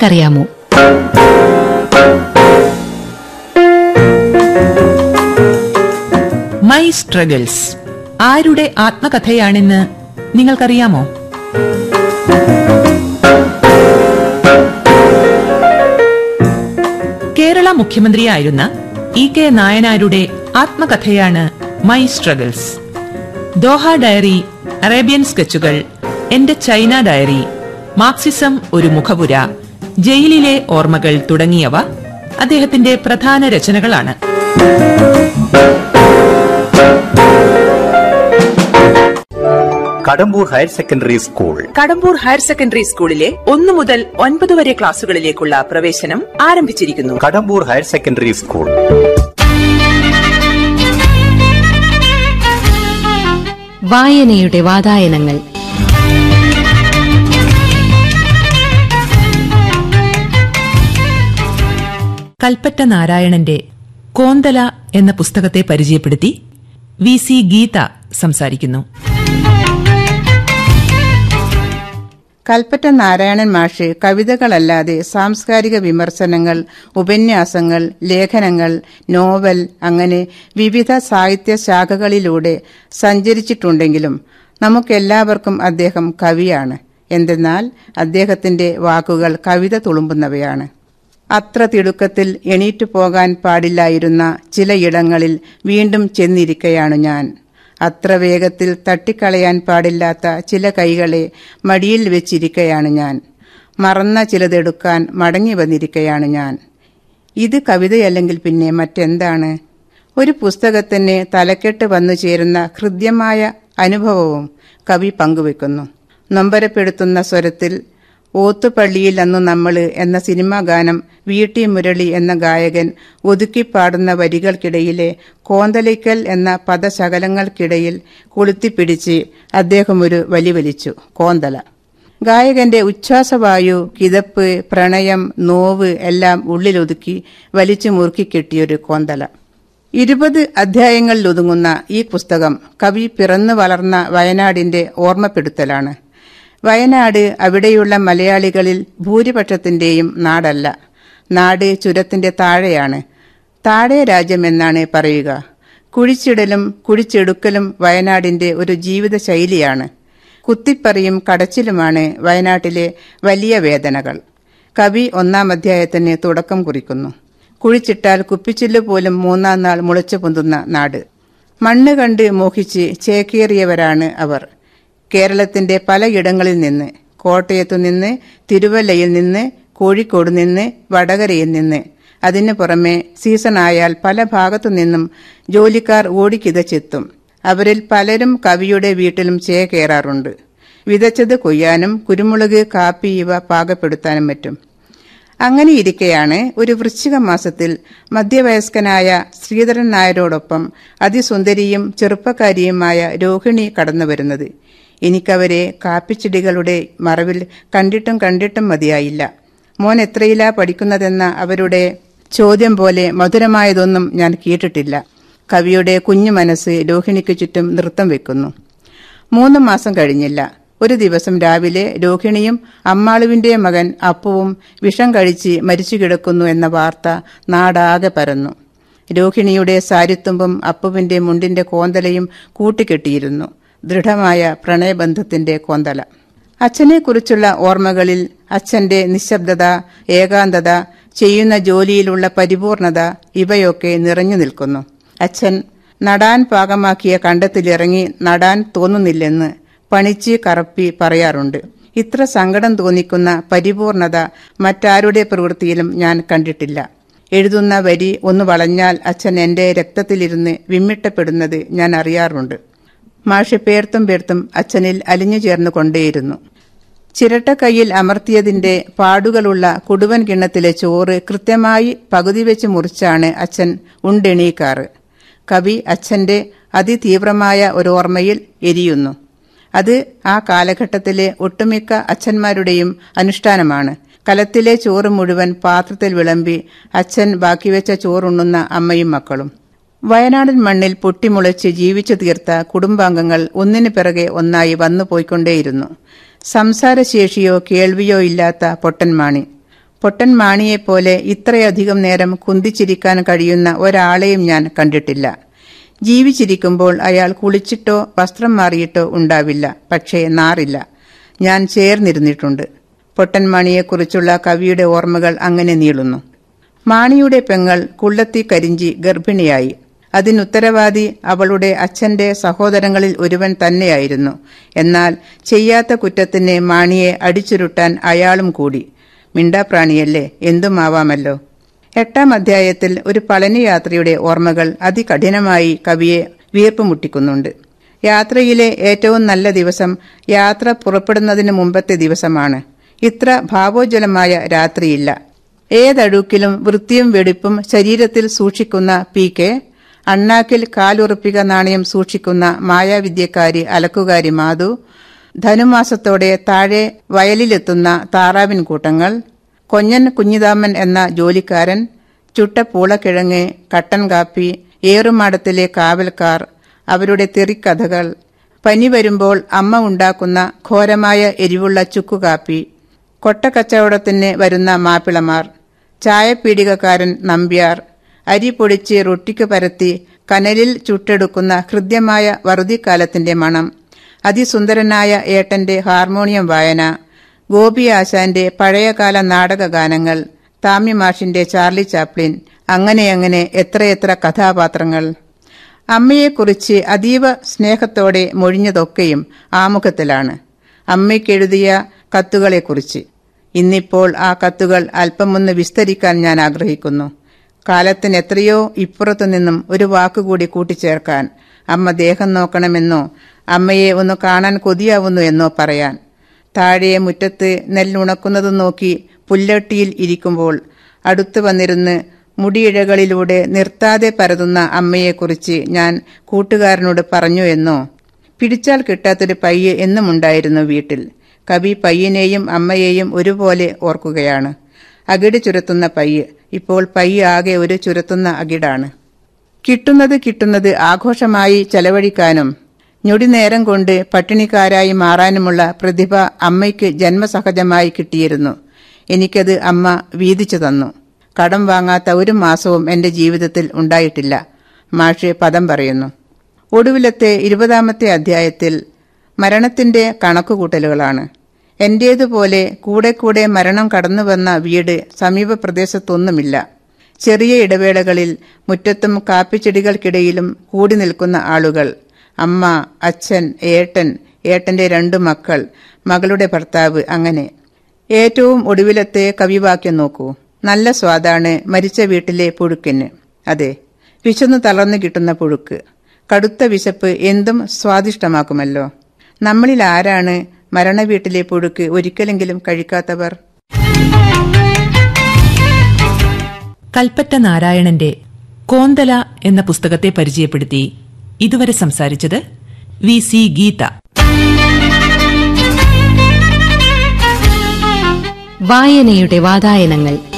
നിങ്ങൾക്കറിയാമോ my struggles ആരുടെ ആത്മകഥയാണെന്ന് നിങ്ങൾക്കറിയാമോ കേരള മുഖ്യമന്ത്രിയായിരുന്ന ഇ കെ നായനാരുടെ ആത്മകഥയാണ് my struggles Doha diary Arabian സ്കെച്ചുകൾ എന്റെ ചൈന ഡയറി മാർക്സിസം ഒരു മുഖപുര ജയിലിലെ ഓർമ്മകൾ തുടങ്ങിയവ അദ്ദേഹത്തിന്റെ പ്രധാന രചനകളാണ് Kadambur higher secondary school Kadambur higher secondary സ്കൂളിലെ ഒന്നു മുതൽ ഒൻപത് വരെ ക്ലാസുകളിലേക്കുള്ള പ്രവേശനം ആരംഭിച്ചിരിക്കുന്നു കടമ്പൂർ ഹയർ സെക്കൻഡറി സ്കൂൾ വായനയുടെ വാതായനങ്ങൾ കൽപ്പറ്റ നാരായണന്റെ കോന്തല എന്ന പുസ്തകത്തെ പരിചയപ്പെടുത്തി വി സി ഗീത സംസാരിക്കുന്നു കൽപ്പറ്റ നാരായണൻ മാഷ് കവിതകളല്ലാതെ സാംസ്കാരിക വിമർശനങ്ങൾ ഉപന്യാസങ്ങൾ ലേഖനങ്ങൾ നോവൽ അങ്ങനെ വിവിധ സാഹിത്യ ശാഖകളിലൂടെ സഞ്ചരിച്ചിട്ടുണ്ടെങ്കിലും നമുക്കെല്ലാവർക്കും അദ്ദേഹം കവിയാണ് എന്തെന്നാൽ അദ്ദേഹത്തിന്റെ വാക്കുകൾ കവിത തുളുമ്പുന്നവയാണ് അത്ര തിടുക്കത്തിൽ എണീറ്റു പോകാൻ പാടില്ലായിരുന്ന ചിലയിടങ്ങളിൽ വീണ്ടും ചെന്നിരിക്കയാണ് ഞാൻ അത്ര വേഗത്തിൽ തട്ടിക്കളയാൻ പാടില്ലാത്ത ചില കൈകളെ മടിയിൽ വെച്ചിരിക്കയാണ് ഞാൻ മറന്ന ചിലതെടുക്കാൻ മടങ്ങി വന്നിരിക്കയാണ് ഞാൻ ഇത് കവിതയല്ലെങ്കിൽ പിന്നെ മറ്റെന്താണ് ഒരു പുസ്തകത്തിന് തലക്കെട്ട് വന്നു ചേരുന്ന ഹൃദ്യമായ അനുഭവവും കവി പങ്കുവെക്കുന്നു നൊമ്പരപ്പെടുത്തുന്ന സ്വരത്തിൽ ഓത്തുപള്ളിയിൽ അന്നു നമ്മള് എന്ന സിനിമാ ഗാനം വി ടി മുരളി എന്ന ഗായകൻ ഒതുക്കിപ്പാടുന്ന വരികൾക്കിടയിലെ കോന്തലിക്കൽ എന്ന പദശകലങ്ങൾക്കിടയിൽ കൊളുത്തിപ്പിടിച്ച് അദ്ദേഹം ഒരു വലി വലിച്ചു കോന്തല ഗായകന്റെ ഉച്ഛ്വാസവായു കിതപ്പ് പ്രണയം നോവ് എല്ലാം ഉള്ളിലൊതുക്കി വലിച്ചു മുറുക്കി കെട്ടിയൊരു കോന്തല ഇരുപത് അധ്യായങ്ങളിലൊതുങ്ങുന്ന ഈ പുസ്തകം കവി പിറന്നു വളർന്ന വയനാടിന്റെ ഓർമ്മപ്പെടുത്തലാണ് വയനാട് അവിടെയുള്ള മലയാളികളിൽ ഭൂരിപക്ഷത്തിന്റെയും നാടല്ല നാട് ചുരത്തിന്റെ താഴെയാണ് താഴെ രാജ്യമെന്നാണ് പറയുക കുഴിച്ചിടലും കുഴിച്ചെടുക്കലും വയനാടിന്റെ ഒരു ജീവിത ശൈലിയാണ് കുത്തിപ്പറിയും കടച്ചിലുമാണ് വയനാട്ടിലെ വലിയ വേദനകൾ കവി ഒന്നാം അധ്യായത്തിന് തുടക്കം കുറിക്കുന്നു കുഴിച്ചിട്ടാൽ കുപ്പിച്ചില്ല് പോലും മൂന്നാം നാൾ മുളച്ചു പൊന്തുന്ന നാട് മണ്ണ് കണ്ട് മോഹിച്ച് ചേക്കേറിയവരാണ് അവർ കേരളത്തിന്റെ പലയിടങ്ങളിൽ നിന്ന് കോട്ടയത്തു നിന്ന് തിരുവല്ലയിൽ നിന്ന് കോഴിക്കോട് നിന്ന് വടകരയിൽ നിന്ന് അതിനു പുറമെ സീസണായാൽ പല ഭാഗത്തു നിന്നും ജോലിക്കാർ ഓടിക്കിതച്ചെത്തും അവരിൽ പലരും കവിയുടെ വീട്ടിലും ചേക്കേറാറുണ്ട് വിതച്ചത് കൊയ്യാനും കുരുമുളക് കാപ്പി ഇവ പാകപ്പെടുത്താനും പറ്റും അങ്ങനെയിരിക്കെയാണ് ഒരു വൃശ്ചിക മാസത്തിൽ മധ്യവയസ്കനായ ശ്രീധരൻ നായരോടൊപ്പം അതിസുന്ദരിയും ചെറുപ്പക്കാരിയുമായ രോഹിണി കടന്നുവരുന്നത് എനിക്കവരെ കാപ്പിച്ചെടികളുടെ മറവിൽ കണ്ടിട്ടും കണ്ടിട്ടും മതിയായില്ല മോൻ എത്രയിലാ പഠിക്കുന്നതെന്ന അവരുടെ ചോദ്യം പോലെ മധുരമായതൊന്നും ഞാൻ കേട്ടിട്ടില്ല കവിയുടെ കുഞ്ഞു മനസ്സ് രോഹിണിക്ക് ചുറ്റും നൃത്തം വെക്കുന്നു മൂന്ന് മാസം കഴിഞ്ഞില്ല ഒരു ദിവസം രാവിലെ രോഹിണിയും അമ്മാളുവിന്റെ മകൻ അപ്പുവും വിഷം കഴിച്ച് മരിച്ചു കിടക്കുന്നു എന്ന വാർത്ത നാടാകെ പരന്നു രോഹിണിയുടെ സാരിത്തുമ്പും അപ്പുവിന്റെ മുണ്ടിന്റെ കോന്തലയും കൂട്ടിക്കെട്ടിയിരുന്നു ദൃഢമായ പ്രണയബന്ധത്തിന്റെ കോന്തല അച്ഛനെക്കുറിച്ചുള്ള ഓർമ്മകളിൽ അച്ഛന്റെ നിശബ്ദത ഏകാന്തത ചെയ്യുന്ന ജോലിയിലുള്ള പരിപൂർണത ഇവയൊക്കെ നിറഞ്ഞു നിൽക്കുന്നു അച്ഛൻ നടാൻ പാകമാക്കിയ കണ്ടത്തിലിറങ്ങി നടാൻ തോന്നുന്നില്ലെന്ന് പണിച്ച് കറപ്പി പറയാറുണ്ട് ഇത്ര സങ്കടം തോന്നിക്കുന്ന പരിപൂർണത മറ്റാരുടെ പ്രവൃത്തിയിലും ഞാൻ കണ്ടിട്ടില്ല എഴുതുന്ന വരി ഒന്ന് വളഞ്ഞാൽ അച്ഛൻ എന്റെ രക്തത്തിലിരുന്ന് വിമ്മിട്ടപ്പെടുന്നത് ഞാൻ അറിയാറുണ്ട് മാഷ് പേർത്തും പേർത്തും അച്ഛനിൽ അലിഞ്ഞു ചേർന്നു കൊണ്ടേയിരുന്നു ചിരട്ടക്കൈയിൽ അമർത്തിയതിന്റെ പാടുകളുള്ള കുടുവൻ കിണ്ണത്തിലെ ചോറ് കൃത്യമായി പകുതി വെച്ച് മുറിച്ചാണ് അച്ഛൻ ഉണ്ടെണീക്കാറ് കവി അച്ഛന്റെ അതിതീവ്രമായ ഒരു ഓർമ്മയിൽ എരിയുന്നു അത് ആ കാലഘട്ടത്തിലെ ഒട്ടുമിക്ക അച്ഛന്മാരുടെയും അനുഷ്ഠാനമാണ് കലത്തിലെ ചോറ് മുഴുവൻ പാത്രത്തിൽ വിളമ്പി അച്ഛൻ ബാക്കിവെച്ച ചോറുണ്ണുന്ന അമ്മയും മക്കളും വയനാടൻ മണ്ണിൽ പൊട്ടിമുളച്ച് ജീവിച്ചു തീർത്ത കുടുംബാംഗങ്ങൾ ഒന്നിനു പിറകെ ഒന്നായി വന്നു പോയിക്കൊണ്ടേയിരുന്നു സംസാരശേഷിയോ കേൾവിയോ ഇല്ലാത്ത പൊട്ടൻമാണി പൊട്ടൻ മാണിയെപ്പോലെ ഇത്രയധികം നേരം കുന്തിച്ചിരിക്കാൻ കഴിയുന്ന ഒരാളെയും ഞാൻ കണ്ടിട്ടില്ല ജീവിച്ചിരിക്കുമ്പോൾ അയാൾ കുളിച്ചിട്ടോ വസ്ത്രം മാറിയിട്ടോ ഉണ്ടാവില്ല പക്ഷേ നാറില്ല ഞാൻ ചേർന്നിരുന്നിട്ടുണ്ട് പൊട്ടൻ മാണിയെക്കുറിച്ചുള്ള കവിയുടെ ഓർമ്മകൾ അങ്ങനെ നീളുന്നു മാണിയുടെ പെങ്ങൾ കുള്ളത്തി കരിഞ്ചി ഗർഭിണിയായി അതിനുത്തരവാദി അവളുടെ അച്ഛന്റെ സഹോദരങ്ങളിൽ ഒരുവൻ തന്നെയായിരുന്നു എന്നാൽ ചെയ്യാത്ത കുറ്റത്തിന് മാണിയെ അടിച്ചുരുട്ടാൻ അയാളും കൂടി മിണ്ടാപ്രാണിയല്ലേ എന്തുമാവാമല്ലോ എട്ടാം അധ്യായത്തിൽ ഒരു പളനി യാത്രയുടെ ഓർമ്മകൾ അതികഠിനമായി കവിയെ വീർപ്പുമുട്ടിക്കുന്നുണ്ട് യാത്രയിലെ ഏറ്റവും നല്ല ദിവസം യാത്ര പുറപ്പെടുന്നതിന് മുമ്പത്തെ ദിവസമാണ് ഇത്ര ഭാവോജ്വലമായ രാത്രിയില്ല ഏതഴുക്കിലും വൃത്തിയും വെടിപ്പും ശരീരത്തിൽ സൂക്ഷിക്കുന്ന പി കെ അണ്ണാക്കിൽ കാലുറപ്പിക നാണയം സൂക്ഷിക്കുന്ന മായാവിദ്യക്കാരി അലക്കുകാരി മാധു ധനുമാസത്തോടെ താഴെ വയലിലെത്തുന്ന താറാവിൻ കൂട്ടങ്ങൾ കൊഞ്ഞൻ കുഞ്ഞിതാമൻ എന്ന ജോലിക്കാരൻ ചുട്ട പൂളക്കിഴങ്ങ് കട്ടൻ കാപ്പി ഏറുമാടത്തിലെ കാവൽക്കാർ അവരുടെ തെറിക്കഥകൾ പനി വരുമ്പോൾ അമ്മ ഉണ്ടാക്കുന്ന ഘോരമായ എരിവുള്ള ചുക്കുകാപ്പി കൊട്ടക്കച്ചവടത്തിന് വരുന്ന മാപ്പിളമാർ ചായപ്പീടികക്കാരൻ നമ്പ്യാർ അരി പൊടിച്ച് റൊട്ടിക്ക് പരത്തി കനലിൽ ചുട്ടെടുക്കുന്ന ഹൃദ്യമായ വറുതിക്കാലത്തിന്റെ മണം അതിസുന്ദരനായ ഏട്ടന്റെ ഹാർമോണിയം വായന ഗോപി ആശാന്റെ പഴയകാല നാടകഗാനങ്ങൾ താമ്യമാഷിന്റെ ചാർലി ചാപ്ലിൻ അങ്ങനെയങ്ങനെ എത്രയെത്ര കഥാപാത്രങ്ങൾ അമ്മയെക്കുറിച്ച് അതീവ സ്നേഹത്തോടെ മൊഴിഞ്ഞതൊക്കെയും ആമുഖത്തിലാണ് അമ്മയ്ക്കെഴുതിയ കത്തുകളെക്കുറിച്ച് ഇന്നിപ്പോൾ ആ കത്തുകൾ അല്പമൊന്ന് വിസ്തരിക്കാൻ ഞാൻ ആഗ്രഹിക്കുന്നു കാലത്തിന് എത്രയോ ഇപ്പുറത്തു നിന്നും ഒരു വാക്കുകൂടി കൂട്ടിച്ചേർക്കാൻ അമ്മ ദേഹം നോക്കണമെന്നോ അമ്മയെ ഒന്ന് കാണാൻ കൊതിയാവുന്നു എന്നോ പറയാൻ താഴെ മുറ്റത്ത് നെല്ലുണക്കുന്നത് നോക്കി പുല്ലട്ടിയിൽ ഇരിക്കുമ്പോൾ അടുത്തു വന്നിരുന്ന് മുടിയിഴകളിലൂടെ നിർത്താതെ പരതുന്ന അമ്മയെക്കുറിച്ച് ഞാൻ കൂട്ടുകാരനോട് പറഞ്ഞു എന്നോ പിടിച്ചാൽ കിട്ടാത്തൊരു പയ്യ് എന്നുമുണ്ടായിരുന്നു വീട്ടിൽ കവി പയ്യനെയും അമ്മയെയും ഒരുപോലെ ഓർക്കുകയാണ് അകിട് ചുരത്തുന്ന പയ്യ് ഇപ്പോൾ പയ്യ് ആകെ ഒരു ചുരത്തുന്ന അകിടാണ് കിട്ടുന്നത് കിട്ടുന്നത് ആഘോഷമായി ചെലവഴിക്കാനും ഞൊടി നേരം കൊണ്ട് പട്ടിണിക്കാരായി മാറാനുമുള്ള പ്രതിഭ അമ്മയ്ക്ക് ജന്മസഹജമായി കിട്ടിയിരുന്നു എനിക്കത് അമ്മ വീതിച്ചു തന്നു കടം വാങ്ങാത്ത ഒരു മാസവും എന്റെ ജീവിതത്തിൽ ഉണ്ടായിട്ടില്ല മാഷ് പദം പറയുന്നു ഒടുവിലത്തെ ഇരുപതാമത്തെ അധ്യായത്തിൽ മരണത്തിന്റെ കണക്കുകൂട്ടലുകളാണ് എന്റേതുപോലെ കൂടെ കൂടെ മരണം കടന്നുവന്ന വീട് സമീപ പ്രദേശത്തൊന്നുമില്ല ചെറിയ ഇടവേളകളിൽ മുറ്റത്തും കാപ്പിച്ചെടികൾക്കിടയിലും കൂടി നിൽക്കുന്ന ആളുകൾ അമ്മ അച്ഛൻ ഏട്ടൻ ഏട്ടന്റെ രണ്ടു മക്കൾ മകളുടെ ഭർത്താവ് അങ്ങനെ ഏറ്റവും ഒടുവിലത്തെ കവിവാക്യം നോക്കൂ നല്ല സ്വാദാണ് മരിച്ച വീട്ടിലെ പുഴുക്കിന് അതെ വിശന്നു തളർന്നു കിട്ടുന്ന പുഴുക്ക് കടുത്ത വിശപ്പ് എന്തും സ്വാദിഷ്ടമാക്കുമല്ലോ നമ്മളിൽ ആരാണ് മരണവീട്ടിലെ പുഴുക്ക് ഒരിക്കലെങ്കിലും കഴിക്കാത്തവർ കൽപ്പറ്റ നാരായണന്റെ കോന്തല എന്ന പുസ്തകത്തെ പരിചയപ്പെടുത്തി ഇതുവരെ സംസാരിച്ചത് വി സി ഗീത വായനയുടെ വാതായനങ്ങൾ